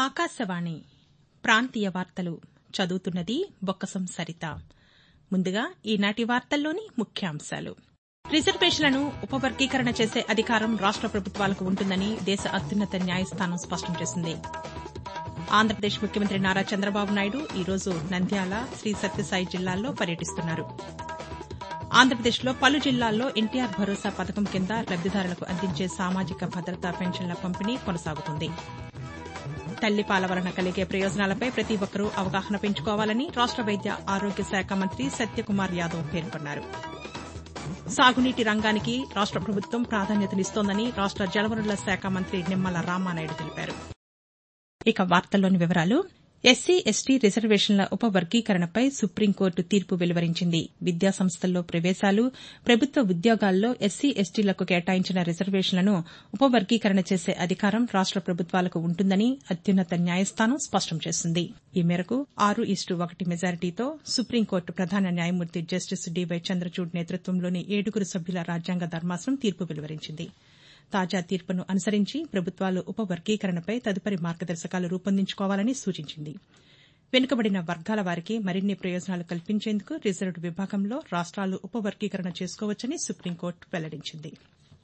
ఆకాశవాణి ప్రాంతీయ వార్తలు చదువుతున్నది బొక్కసం సరిత ముందుగా ఈనాటి వార్తల్లోని ముఖ్యాంశాలు రిజర్వేషన్లను ఉపవర్గీకరణ చేసే అధికారం రాష్ట ప్రభుత్వాలకు ఉంటుందని దేశ అత్యున్నత న్యాయస్థానం స్పష్టం చేసింది ఆంధ్రప్రదేశ్ ముఖ్యమంత్రి నారా చంద్రబాబు నాయుడు ఈరోజు నంద్యాల శ్రీ సత్యసాయి జిల్లాల్లో పర్యటిస్తున్నారు ఆంధ్రప్రదేశ్లో పలు జిల్లాల్లో ఎన్టీఆర్ భరోసా పథకం కింద లబ్దిదారులకు అందించే సామాజిక భద్రతా పెన్షన్ల పంపిణీ కొనసాగుతుంది తల్లిపాల వలన కలిగే ప్రయోజనాలపై ప్రతి ఒక్కరూ అవగాహన పెంచుకోవాలని రాష్ట వైద్య ఆరోగ్య శాఖ మంత్రి సత్యకుమార్ యాదవ్ పేర్కొన్నారు సాగునీటి రంగానికి రాష్ట ప్రభుత్వం ప్రాధాన్యతనిస్తోందని రాష్ట జలవనరుల శాఖ మంత్రి నిమ్మల రామానాయుడు తెలిపారు ఇక వార్తల్లోని వివరాలు ఎస్సీ ఎస్టీ రిజర్వేషన్ల ఉపవర్గీకరణపై సుప్రీంకోర్టు తీర్పు వెలువరించింది విద్యాసంస్థల్లో ప్రవేశాలు ప్రభుత్వ ఉద్యోగాల్లో ఎస్సీ ఎస్టీలకు కేటాయించిన రిజర్వేషన్లను ఉపవర్గీకరణ చేసే అధికారం రాష్ట ప్రభుత్వాలకు ఉంటుందని అత్యున్నత న్యాయస్థానం స్పష్టం చేసింది ఈ మేరకు ఆరు ఈస్టు ఒకటి మెజారిటీతో సుప్రీంకోర్టు ప్రధాన న్యాయమూర్తి జస్టిస్ డీవై చంద్రచూడ్ నేతృత్వంలోని ఏడుగురు సభ్యుల రాజ్యాంగ ధర్మాసనం తీర్పు వెలువరించింది తాజా తీర్పును అనుసరించి ప్రభుత్వాలు ఉపవర్గీకరణపై తదుపరి మార్గదర్శకాలు రూపొందించుకోవాలని సూచించింది వెనుకబడిన వర్గాల వారికి మరిన్ని ప్రయోజనాలు కల్పించేందుకు రిజర్వ్డ్ విభాగంలో రాష్ట్రాలు ఉపవర్గీకరణ చేసుకోవచ్చని సుప్రీంకోర్టు వెల్లడించింది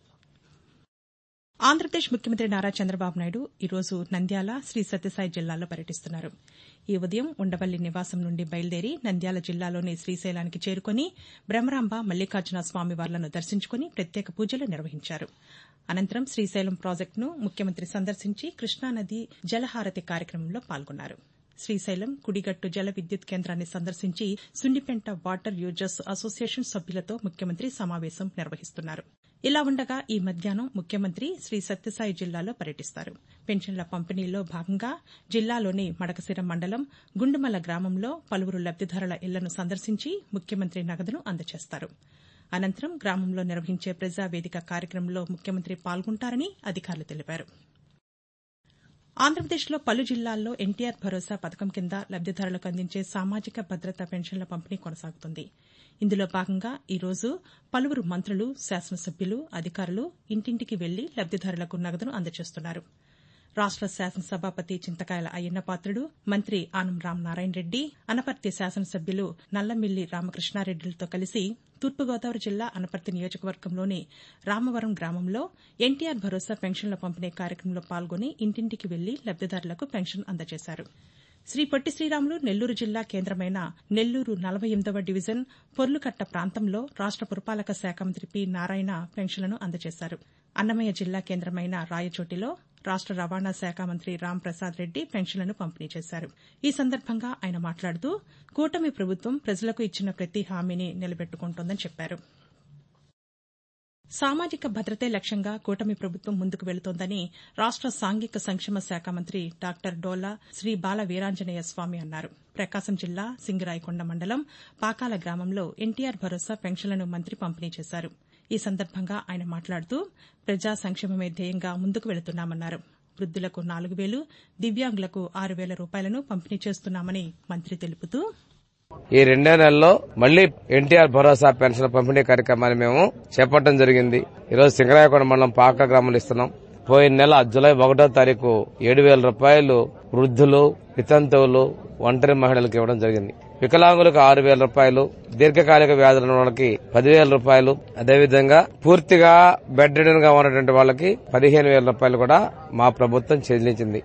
ఆంధ్రప్రదేశ్ ముఖ్యమంత్రి నారా చంద్రబాబు నాయుడు ఈరోజు నంద్యాల శ్రీ సత్యసాయి జిల్లాల్లో పర్యటిస్తున్నారు ఈ ఉదయం ఉండవల్లి నివాసం నుండి బయలుదేరి నంద్యాల జిల్లాలోని శ్రీశైలానికి చేరుకుని బ్రహ్మరాంబ మల్లికార్జున స్వామివార్లను దర్శించుకుని ప్రత్యేక పూజలు నిర్వహించారు అనంతరం శ్రీశైలం ప్రాజెక్టును ముఖ్యమంత్రి సందర్శించి కృష్ణానది జలహారతి కార్యక్రమంలో పాల్గొన్నారు శ్రీశైలం కుడిగట్టు జల విద్యుత్ కేంద్రాన్ని సందర్శించి సున్నిపెంట వాటర్ యూజర్స్ అసోసియేషన్ సభ్యులతో ముఖ్యమంత్రి సమావేశం నిర్వహిస్తున్నారు ఇలా ఉండగా ఈ మధ్యాహ్నం ముఖ్యమంత్రి శ్రీ సత్యసాయి జిల్లాలో పర్యటిస్తారు పెన్షన్ల పంపిణీలో భాగంగా జిల్లాలోని మడకశిర మండలం గుండుమల గ్రామంలో పలువురు లబ్దిదారుల ఇళ్లను సందర్శించి ముఖ్యమంత్రి నగదును అందజేస్తారు అనంతరం గ్రామంలో నిర్వహించే ప్రజావేదిక కార్యక్రమంలో ముఖ్యమంత్రి పాల్గొంటారని అధికారులు తెలిపారు ఆంధ్రప్రదేశ్లో పలు జిల్లాల్లో ఎన్టీఆర్ భరోసా పథకం కింద లబ్దిదారులకు అందించే సామాజిక భద్రతా పెన్షన్ల పంపిణీ కొనసాగుతుంది ఇందులో భాగంగా ఈరోజు పలువురు మంత్రులు శాసనసభ్యులు అధికారులు ఇంటింటికి వెళ్లి లబ్దిదారులకు నగదును అందజేస్తున్నారు రాష్ట శాసనసభాపతి చింతకాయల అయ్యన్నపాత్రుడు మంత్రి ఆనం రామనారాయణ రెడ్డి అనపర్తి శాసనసభ్యులు నల్లమిల్లి రామకృష్ణారెడ్డిలతో కలిసి తూర్పుగోదావరి జిల్లా అనపర్తి నియోజకవర్గంలోని రామవరం గ్రామంలో ఎన్టీఆర్ భరోసా పెన్షన్ల పంపిణీ కార్యక్రమంలో పాల్గొని ఇంటింటికి వెళ్లి లబ్దిదారులకు పెన్షన్ అందజేశారు శ్రీ పొట్టి శ్రీరాములు నెల్లూరు జిల్లా కేంద్రమైన నెల్లూరు నలభై ఎనిమిదవ డివిజన్ పొర్లుకట్ట ప్రాంతంలో రాష్ట పురపాలక శాఖ మంత్రి పి నారాయణ పెన్షన్లను అందజేశారు అన్నమయ్య జిల్లా కేంద్రమైన రాయచోటిలో రాష్ట రవాణా శాఖ మంత్రి రాంప్రసాద్ రెడ్డి పెన్షన్లను పంపిణీ చేశారు ఈ సందర్భంగా ఆయన మాట్లాడుతూ కూటమి ప్రభుత్వం ప్రజలకు ఇచ్చిన ప్రతి హామీని నిలబెట్టుకుంటోందని చెప్పారు సామాజిక భద్రతే లక్ష్యంగా కూటమి ప్రభుత్వం ముందుకు వెళుతోందని రాష్ట సాంఘిక సంక్షేమ శాఖ మంత్రి డాక్టర్ డోలా శ్రీ బాల వీరాంజనేయ స్వామి అన్నారు ప్రకాశం జిల్లా సింగరాయకొండ మండలం పాకాల గ్రామంలో ఎన్టీఆర్ భరోసా పెన్షన్లను మంత్రి పంపిణీ చేశారు ఈ సందర్భంగా ఆయన మాట్లాడుతూ ప్రజా సంక్షేమమే ధ్యేయంగా ముందుకు వెళుతున్నామన్నారు వృద్దులకు నాలుగు వేలు దివ్యాంగులకు ఆరు వేల రూపాయలను పంపిణీ చేస్తున్నామని మంత్రి తెలుపుతూ ఈ రెండో నెలలో మళ్లీ ఎన్టీఆర్ భరోసా పెన్షన్ పంపిణీ కార్యక్రమాన్ని మేము చేపట్టడం జరిగింది ఈరోజు సింగరాయకొండ మండలం పాక గ్రామంలో ఇస్తున్నాం పోయిన నెల జులై ఒకటో తారీఖు ఏడు వేల రూపాయలు వృద్ధులు వితంతువులు ఒంటరి మహిళలకు ఇవ్వడం జరిగింది వికలాంగులకు ఆరు వేల రూపాయలు దీర్ఘకాలిక వ్యాధులు ఉన్న వాళ్ళకి పదివేల రూపాయలు అదేవిధంగా పూర్తిగా బెడ్ రిడన్ గా ఉన్నటువంటి వాళ్ళకి పదిహేను వేల రూపాయలు కూడా మా ప్రభుత్వం చెల్లించింది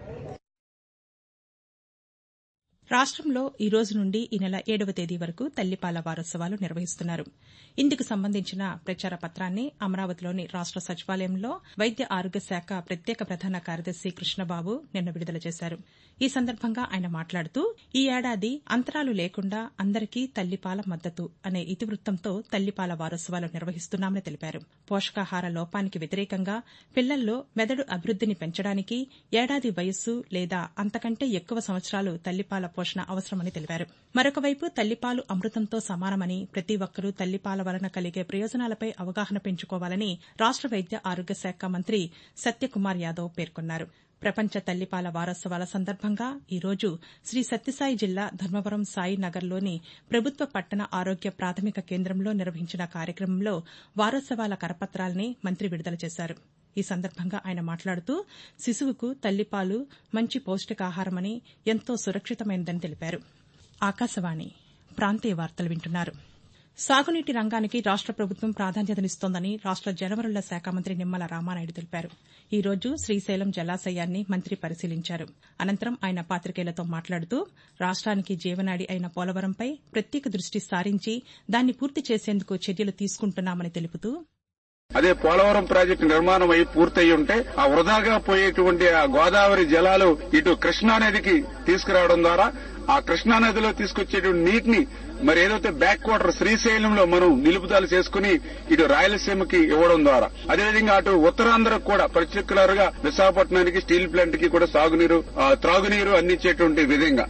రాష్టంలో ఈ రోజు నుండి ఈ నెల ఏడవ తేదీ వరకు తల్లిపాల వారోత్సవాలు నిర్వహిస్తున్నారు ఇందుకు సంబంధించిన ప్రచార పత్రాన్ని అమరావతిలోని రాష్ట సచివాలయంలో వైద్య ఆరోగ్య శాఖ ప్రత్యేక ప్రధాన కార్యదర్శి కృష్ణబాబు నిన్న విడుదల చేశారు ఈ సందర్భంగా ఆయన మాట్లాడుతూ ఈ ఏడాది అంతరాలు లేకుండా అందరికీ తల్లిపాల మద్దతు అనే ఇతివృత్తంతో తల్లిపాల వారోత్సవాలు నిర్వహిస్తున్నామని తెలిపారు పోషకాహార లోపానికి వ్యతిరేకంగా పిల్లల్లో మెదడు అభివృద్దిని పెంచడానికి ఏడాది వయస్సు లేదా అంతకంటే ఎక్కువ సంవత్సరాలు తల్లిపాల పోషణ అవసరమని తెలిపారు మరొకవైపు తల్లిపాలు అమృతంతో సమానమని ప్రతి ఒక్కరూ తల్లిపాల వలన కలిగే ప్రయోజనాలపై అవగాహన పెంచుకోవాలని రాష్ట వైద్య ఆరోగ్య శాఖ మంత్రి సత్యకుమార్ యాదవ్ పేర్కొన్నారు ప్రపంచ తల్లిపాల వారోత్సవాల సందర్భంగా ఈ రోజు శ్రీ సత్యసాయి జిల్లా ధర్మవరం సాయి నగర్లోని ప్రభుత్వ పట్టణ ఆరోగ్య ప్రాథమిక కేంద్రంలో నిర్వహించిన కార్యక్రమంలో వారోత్సవాల కరపత్రాల్ని మంత్రి విడుదల చేశారు ఈ సందర్భంగా ఆయన మాట్లాడుతూ శిశువుకు తల్లిపాలు మంచి పౌష్టికాహారమని ఎంతో సురక్షితమైనదని తెలిపారు ఆకాశవాణి ప్రాంతీయ వార్తలు వింటున్నారు సాగునీటి రంగానికి రాష్ట ప్రభుత్వం ప్రాధాన్యతనిస్తోందని రాష్ట జలవరుల శాఖ మంత్రి నిమ్మల రామానాయుడు తెలిపారు ఈ రోజు శ్రీశైలం జలాశయాన్ని మంత్రి పరిశీలించారు అనంతరం ఆయన పాతికేయులతో మాట్లాడుతూ రాష్ట్రానికి జీవనాడి అయిన పోలవరంపై ప్రత్యేక దృష్టి సారించి దాన్ని పూర్తి చేసేందుకు చర్యలు తీసుకుంటున్నామని తెలుపుతూ అదే పోలవరం ప్రాజెక్టు నిర్మాణం అయి పూర్తయి ఉంటే ఆ వృధాగా పోయేటువంటి ఆ గోదావరి జలాలు ఇటు కృష్ణా నదికి తీసుకురావడం ద్వారా ఆ కృష్ణా నదిలో తీసుకొచ్చేటువంటి నీటిని మరి ఏదైతే బ్యాక్ వాటర్ శ్రీశైలంలో మనం నిలుపుదల చేసుకుని ఇటు రాయలసీమకి ఇవ్వడం ద్వారా అదేవిధంగా అటు ఉత్తరాంధ్రకు కూడా పర్టికులర్ గా విశాఖపట్నానికి స్టీల్ ప్లాంట్ కి కూడా సాగునీరు ఆ, త్రాగునీరు అందించేటువంటి విధంగా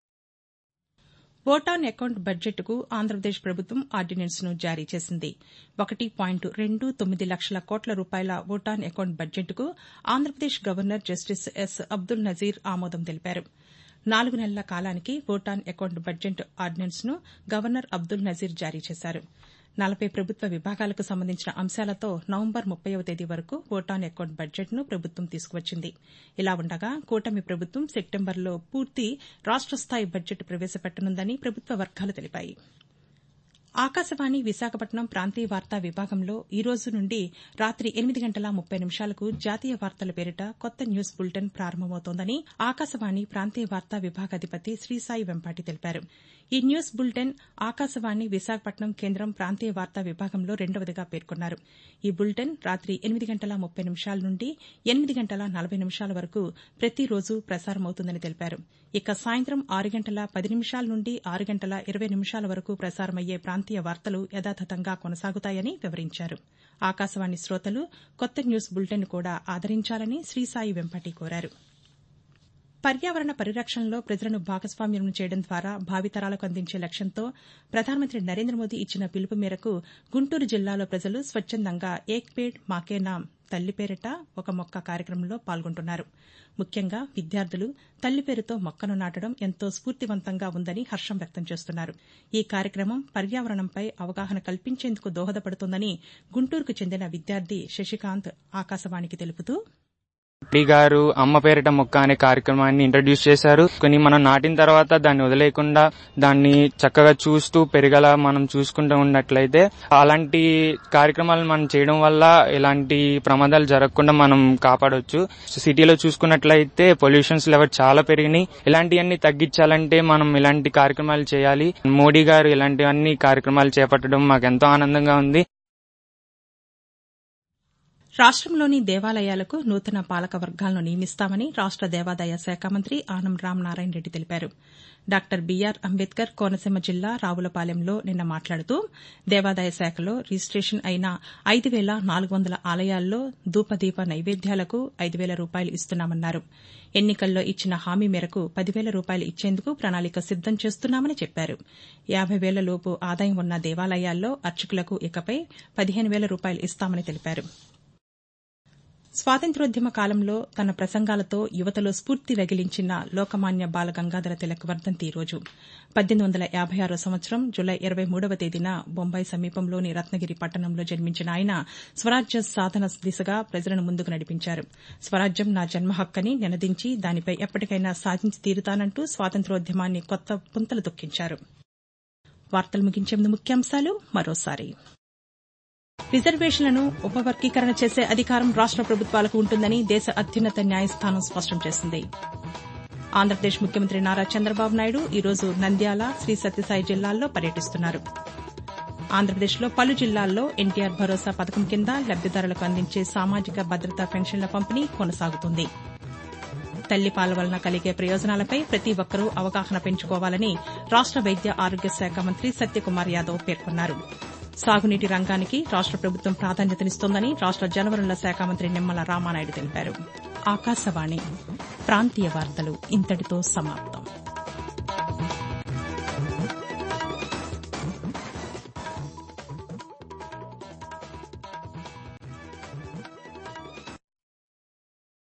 ఓటాన్ అకౌంట్ బడ్జెట్కు ఆంధ్రప్రదేశ్ ప్రభుత్వం ఆర్డినెన్స్ను జారీ చేసింది ఒకటి పాయింట్ రెండు తొమ్మిది లక్షల కోట్ల రూపాయల ఓటాన్ అకౌంట్ బడ్జెట్కు Andhra Pradesh governor justice S Abdul Nazeer ఆమోదం తెలిపారు నాలుగు నెలల కాలానికి ఓటాన్ అకౌంట్ బడ్జెట్ ఆర్డినెన్స్ను గవర్నర్ అబ్దుల్ నజీర్ జారీ చేశారు నలభై ప్రభుత్వ విభాగాలకు సంబంధించిన అంశాలతో నవంబర్ ముప్పైవ తేదీ వరకు ఓటాన్ అకౌంట్ బడ్జెట్ను ప్రభుత్వం తీసుకువచ్చింది ఇలా ఉండగా కూటమి ప్రభుత్వం సెప్టెంబర్లో పూర్తి రాష్ట స్థాయి బడ్జెట్ ప్రవేశపెట్టనుందని ప్రభుత్వ వర్గాలు తెలిపాయి ఆకాశవాణి విశాఖపట్నం ప్రాంతీయ వార్తా విభాగంలో ఈ రోజు నుండి రాత్రి ఎనిమిది గంటల ముప్పై నిమిషాలకు జాతీయ వార్తల పేరిట కొత్త న్యూస్ బులెటిన్ ప్రారంభమవుతోందని ఆకాశవాణి ప్రాంతీయ వార్తా విభాగాధిపతి శ్రీసాయి వెంపాటి తెలిపారు ఈ న్యూస్ బులెటిన్ ఆకాశవాణి విశాఖపట్నం కేంద్రం ప్రాంతీయ వార్తా విభాగంలో రెండవదిగా పేర్కొన్నారు ఈ బులెటిన్ రాత్రి ఎనిమిది గంటల ముప్పై నిమిషాల నుండి ఎనిమిది గంటల నలభై నిమిషాల వరకు ప్రతిరోజు ప్రసారమవుతుందని తెలిపారు ఇక సాయంత్రం ఆరు గంటల పది నిమిషాల నుండి ఆరు గంటల ఇరవై నిమిషాల వరకు ప్రసారమయ్యే ప్రాంతీయ వార్తలు యథాతథంగా కొనసాగుతాయని వివరించారు ఆకాశవాణి శ్రోతలు కొత్త న్యూస్ బులెటిన్ కూడా ఆదరించాలని శ్రీసాయి వెంపటి కోరారు పర్యావరణ పరిరక్షణలో ప్రజలను భాగస్వామ్యం చేయడం ద్వారా భావితరాలకు అందించే లక్ష్యంతో ప్రధానమంత్రి నరేంద్ర మోదీ ఇచ్చిన పిలుపు మేరకు గుంటూరు జిల్లాలో ప్రజలు స్వచ్చందంగా ఏక్ పేడ్ మాకే నామ్ తల్లి పేరిట ఒక మొక్క కార్యక్రమంలో పాల్గొంటున్నారు ముఖ్యంగా విద్యార్థులు తల్లి పేరుతో మొక్కను నాటడం ఎంతో స్ఫూర్తివంతంగా ఉందని హర్షం వ్యక్తం చేస్తున్నారు ఈ కార్యక్రమం పర్యావరణంపై అవగాహన కల్పించేందుకు దోహదపడుతుందని గుంటూరుకు చెందిన విద్యార్థి శశికాంత్ ఆకాశవాణికి తెలుపుతూ రెడ్డి గారు అమ్మ పేరిట మొక్క అనే కార్యక్రమాన్ని ఇంట్రడ్యూస్ చేశారు కానీ మనం నాటిన తర్వాత దాన్ని వదిలేయకుండా దాన్ని చక్కగా చూస్తూ పెరగలా మనం చూసుకుంటూ ఉన్నట్లయితే అలాంటి కార్యక్రమాలు మనం చేయడం వల్ల ఎలాంటి ప్రమాదాలు జరగకుండా మనం కాపాడొచ్చు సిటీలో చూసుకున్నట్లయితే పొల్యూషన్స్ లెవెల్ చాలా పెరిగినాయి ఇలాంటివన్నీ తగ్గించాలంటే మనం ఇలాంటి కార్యక్రమాలు చేయాలి మోడీ గారు ఇలాంటివన్నీ కార్యక్రమాలు చేపట్టడం మాకు ఎంతో ఆనందంగా ఉంది రాష్టంలోని దేవాలయాలకు నూతన పాలక వర్గాలను నియమిస్తామని రాష్ట దేవాదాయ శాఖ మంత్రి ఆనం రామనారాయణ రెడ్డి తెలిపారు డాక్టర్ బీఆర్ అంబేద్కర్ కోనసీమ జిల్లా రావులపాలెంలో నిన్న మాట్లాడుతూ దేవాదాయ శాఖలో రిజిస్టేషన్ అయిన ఐదు వేల నాలుగు వందల ఆలయాల్లో ధూపదీప నైవేద్యాలకు ఐదు వేల రూపాయలు ఇస్తున్నామన్నారు ఎన్నికల్లో ఇచ్చిన హామీ మేరకు పదివేల రూపాయలు ఇచ్చేందుకు ప్రణాళిక సిద్దం చేస్తున్నామని చెప్పారు యాబై వేల లోపు ఆదాయం ఉన్న దేవాలయాల్లో అర్చకులకు ఇకపై పదిహేను వేల రూపాయలు ఇస్తామని తెలిపారు స్వాతంత్ర్యోద్యమ కాలంలో తన ప్రసంగాలతో యువతలో స్ఫూర్తి రగిలించిన లోకమాన్య బాల గంగాధర తిలక్ వర్దంతి ఈ రోజు పద్దెనిమిది వందల యాబై ఆరో సంవత్సరం జులై ఇరవై మూడవ తేదీన బొంబాయి సమీపంలోని రత్నగిరి పట్టణంలో జన్మించిన ఆయన స్వరాజ్య సాధన దిశగా ప్రజలను ముందుకు నడిపించారు స్వరాజ్యం నా జన్మ హక్కని నినదించి దానిపై ఎప్పటికైనా సాధించి తీరుతానంటూ స్వాతంత్ర్యోద్యమాన్ని కొత్త పుంతలు తొక్కించారు వార్తలు ముగించే ముందు ముఖ్యాంశాలు మరోసారి రిజర్వేషన్లను ఉపవర్గీకరణ చేసే అధికారం రాష్ట ప్రభుత్వాలకు ఉంటుందని దేశ అత్యున్నత న్యాయస్థానం స్పష్టం చేసింది ఆంధ్రప్రదేశ్ ముఖ్యమంత్రి నారా చంద్రబాబు నాయుడు ఈరోజు నంద్యాల శ్రీ సత్యసాయి జిల్లాల్లో పర్యటిస్తున్నారు ఆంధ్రప్రదేశ్లో పలు జిల్లాల్లో ఎన్టీఆర్ భరోసా పథకం కింద లబ్దిదారులకు అందించే సామాజిక భద్రతా పెన్షన్ల పంపిణీ కొనసాగుతుంది తల్లిపాల వలన కలిగే ప్రయోజనాలపై ప్రతి ఒక్కరూ అవగాహన పెంచుకోవాలని రాష్ట వైద్య ఆరోగ్య శాఖ మంత్రి సత్యకుమార్ యాదవ్ పేర్కొన్నారు సాగునీటి రంగానికి రాష్ట ప్రభుత్వం ప్రాధాన్యతనిస్తోందని రాష్ట జలవనరుల శాఖ మంత్రి నిమ్మల రామానాయుడు తెలిపారు ఆకాశవాణి ప్రాంతీయ వార్తలు ఇంతటితో సమాప్తం